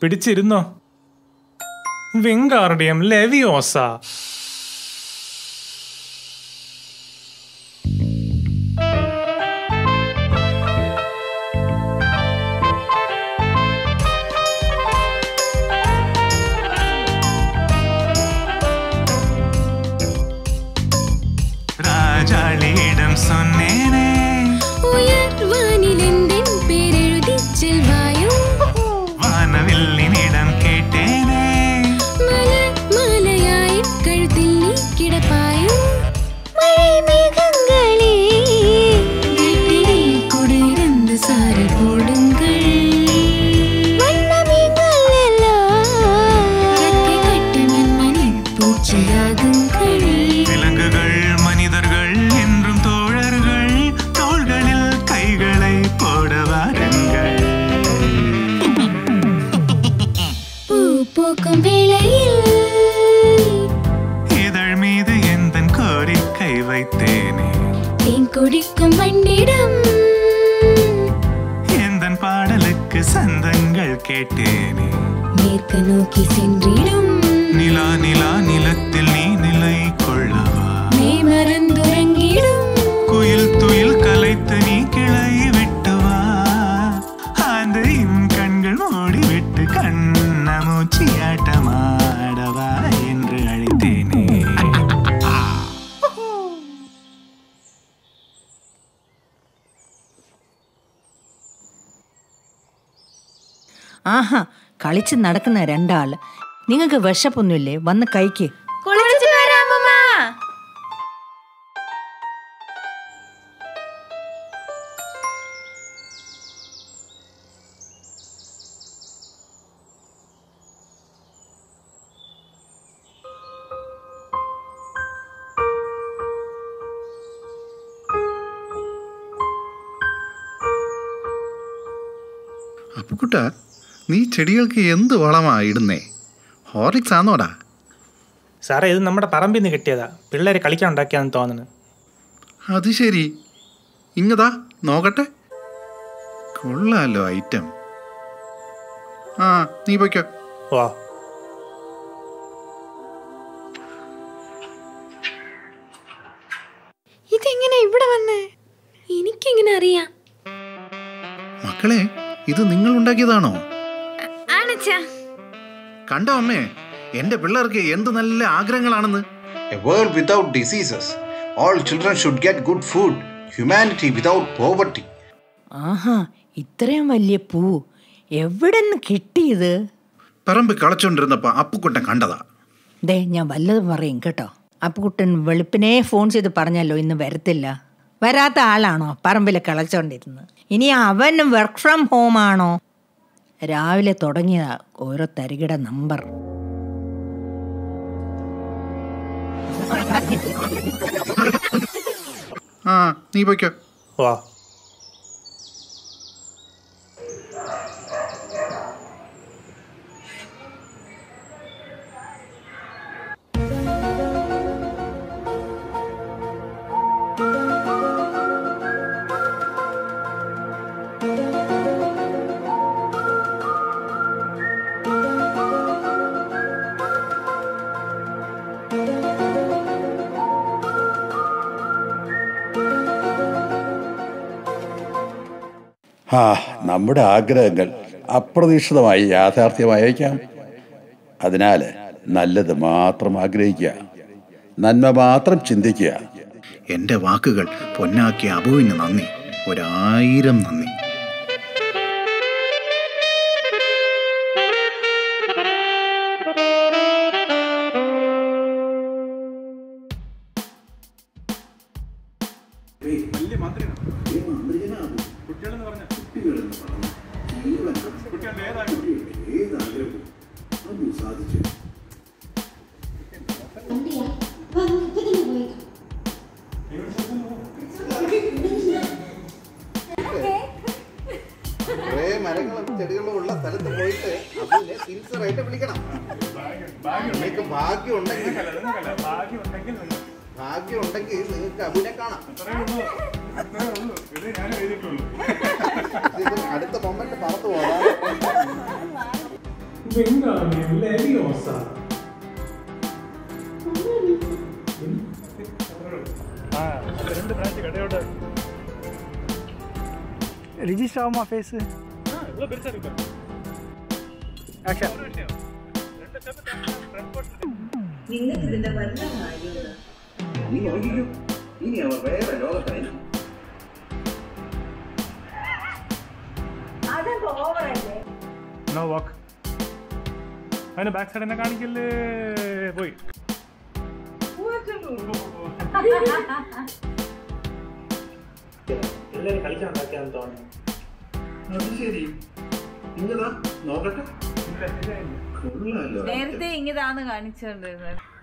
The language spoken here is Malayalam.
പിടിച്ചിരുന്നോ വിങ്കാർഡിയം ലെവിയോസ രാജാളിയിടം സൊന്നേനേ ഉയർവാനിലെന്തൻ പേരെഴുതി ചെൽവായോ വാനവില്ലിനിടം കേട്ടേനേ മല മാലയായി കഴുത്തിൽ നീ കിടപ്പായോ മഴമേഘങ്ങളേ വീട്ടിലെ കുടിരുന്ന് സാരി പോടുങ്കൾ വണ്ണമീങ്ങൾ എല്ലാം റെക്കை கட்டி மண்மணி பூச்சியாகுங்கள் விலங்குகள் மனிதர்கள் என்றும் தோழர்கள் தோள்களில் கைகளை போட வாருங்கள் பூ பூக்கும் வேளையில் இதழ் மீது எந்த கோரிக்கை வைத்தேனே தேன் குடிக்கும் வண்டிடம் எந்த பாடலுக்கு சந்தங்கள் கேட்டேனே மேற்கு நோக்கி சென்றிடும் நிலா நிலா நிலத்தில் நீ நிலை கொள்ளவா மே மறந்துறங்கிடும் குயில் துயில் கலைத்து நீ கிளை விட்டு வா ஆந்தையின் கண்கள் மூடிவிட்டு கண்ணமூச்சியாட்டமாடவா என்று அழைத்தேனே ആഹാ കളിച്ച് നടക്കുന്ന രണ്ടാള് നിങ്ങൾക്ക് വിശപ്പൊന്നുമില്ലേ വന്ന് കഴിക്ക് കുളിച്ചിട്ട് വരാം അമ്മ അപ്പുക്കുട്ട നീ ചെടികൾക്ക് എന്ത് വളമാ ഇടുന്നേ ഹോർലിക്സ് ആന്നോടാ സാറേ ഇത് നമ്മുടെ പറമ്പിൽ നിന്ന് കിട്ടിയതാ പിള്ളേര് കളിക്കാൻ ഉണ്ടാക്കിയാന്ന് തോന്നുന്നു അത് ശരി ഇങ്ങതാ നോക്കട്ടെ കൊള്ളാലോ ഐറ്റം ആ നീ പൊയ്ക്കോ വാ ഇതെങ്ങനെ ഇവിടെ വന്ന് എനിക്കെങ്ങനെ അറിയാം മക്കളെ ഇത് നിങ്ങൾ ഉണ്ടാക്കിയതാണോ ആണച്ചാ കണ്ടോ അമ്മേ എന്റെ പിള്ളേർക്ക് എന്ത് നല്ല ആഗ്രഹങ്ങളാണെന്ന് A world without diseases. All children should get good food. Humanity without poverty. ആഹാ ഇത്രയും വലിയ പൂ എവിടെ നിന്ന് കിട്ടിയത് പറമ്പ് കളച്ചോണ്ടിരുന്നപ്പോ അപ്പുക്കുട്ടൻ കണ്ടതാ ദേ ഞാൻ വല്ലതും പറയും കേട്ടോ അപ്പുകുട്ടൻ വെളുപ്പിനെ ഫോൺ ചെയ്ത് പറഞ്ഞല്ലോ ഇന്ന് വരത്തില്ല വരാത്ത ആളാണോ പറമ്പിൽ കളച്ചോണ്ടിരുന്നത് ഇനി അവൻ വർക്ക് ഫ്രം ഹോം ആണോ രാവിലെ തുടങ്ങിയതാ ഓരോ തരികിട നമ്പർ ആ നീ പൊയ്ക്കോ വാ ആ നമ്മുടെ ആഗ്രഹങ്ങൾ അപ്രതീക്ഷിതമായി യാഥാർത്ഥ്യമായേക്കാം അതിനാൽ നല്ലത് മാത്രം ആഗ്രഹിക്കുക നന്മ മാത്രം ചിന്തിക്കുക എന്റെ വാക്കുകൾ പൊന്നാക്കിയ അബുവിന് നന്ദി ഒരായിരം നന്ദി കുറേ മരങ്ങളും ചെടികളും ഉള്ള സ്ഥലത്ത് പോയിട്ട് അതിനെ സിൻസിയറായിട്ട് വിളിക്കണം നിങ്ങൾക്ക് ഭാഗ്യം ഉണ്ടെങ്കിൽ ഭാഗ്യം ഉണ്ടെങ്കിൽ നിങ്ങൾക്ക് അബുനെ കാണാം ഇത് അടുത്ത മൊമെന്റ് പറത്തു പോകാം ரிஜிஸ்டர் ஆகுமா ஃபேஸு നീ നോക്കിക്കോ ഇനി അവർ വേറെ ലോകത്തായി നോ വാക്ക് അതിന്റെ ബാക്ക് സൈഡ് എന്നെ കാണിക്കല്ലേ പോയി പിള്ളേര് കളിക്കാൻ ഉണ്ടാക്കിയാന്ന് തോന്നുന്നു അത് ശരി ഇങ്ങതാ നോക്കട്ടെ കൊള്ളാലോ നേരത്തെ ഇങ്ങതാന്ന് കാണിച്ചുകൊണ്ടിരുന്നത്